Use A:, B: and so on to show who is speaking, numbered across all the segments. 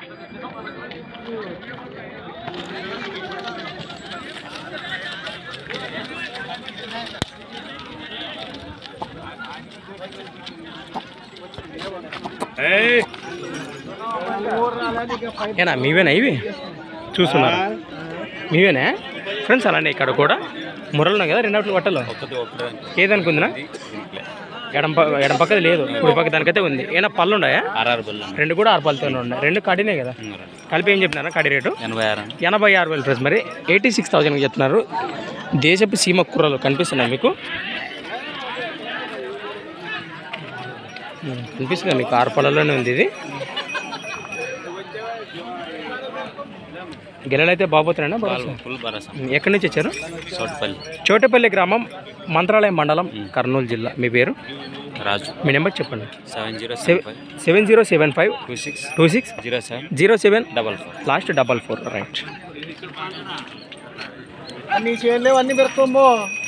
A: ఏనా మీవేనా ఇవి చూస్తున్నారు మీవేనా ఫ్రెండ్స్ అలానే ఇక్కడ కూడా మురలు ఉన్నాయి కదా రెండు బట్టలు ఏదనుకుందినా ఎడం ప- ఎడం పక్కది లేదు కుడి పక్క దానికైతే ఉంది ఏనా పళ్ళు ఉన్నాయా
B: ఆర్ఆర్ బల్లం
A: రెండు కూడా ఆరు పళ్ళతో ఉన్నాయి రెండు కడినే కదా కలిపి ఏం చెప్పినారా కడి రేటు
B: ఎనభై ఆరు
A: ఎనభై ఆరు వేలు ఫ్రెండ్స్ మరి ఎయిటీ సిక్స్ థౌజండ్కి చెప్తున్నారు దేశపు సీమ కూరలు కనిపిస్తున్నాయి మీకు ఉమ్, కనిపిస్తుందా మీకు ఆరు పళ్ళలోనే ఉంది ఇది గిల్లలైతే బాబోతున్నాయా భరోసా?
B: ఫుల్ భరోసా
A: ఉమ్, ఎక్కడి నుంచి వచ్చారు
B: చోటపల్లి
A: చోటపల్లి గ్రామం మంత్రాలయం మండలం కర్నూలు జిల్లా మీ పేరు
B: రాజు
A: మీ నెంబర్ చెప్పండి
B: seven zero
A: seven
B: seven five
A: seven zero seven five
B: two six
A: two six
B: zero seven
A: zero seven
B: double four
A: last double four right
C: నీ చేయలేవు అన్ని పెడుకోమో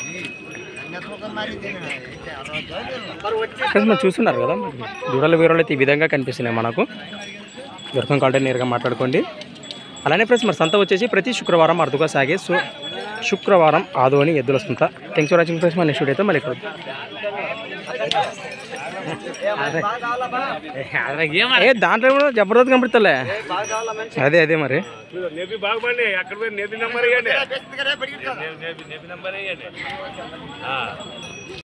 A: ఫ్రెండ్స్ మనం చూస్తున్నారు కదా మరి దూడల వీరాలు అయితే ఈ విధంగా కనిపిస్తున్నాయి మనకు దొరకం కావాలంటే నేరుగా మాట్లాడుకోండి అలానే ఫ్రెండ్స్ మరి సంత వచ్చేసి ప్రతి శుక్రవారం అరుదుగా సాగే సో శుక్రవారం ఆదోని ఎద్దుల సంత థ్యాంక్స్ ఫర్ వాచింగ్ ఫ్రెండ్స్ మన నెక్స్ట్ అయితే మళ్ళీ కలుద్దాం. ఏ దాంట్లో కూడా జబర్దస్త్ కనపడతలే అదే అదే మరి
D: నేపి బాగుపడి అక్కడ పోయి నేపి నెంబర్ ఇవ్వండి నేపి నెంబర్ ఇవ్వండి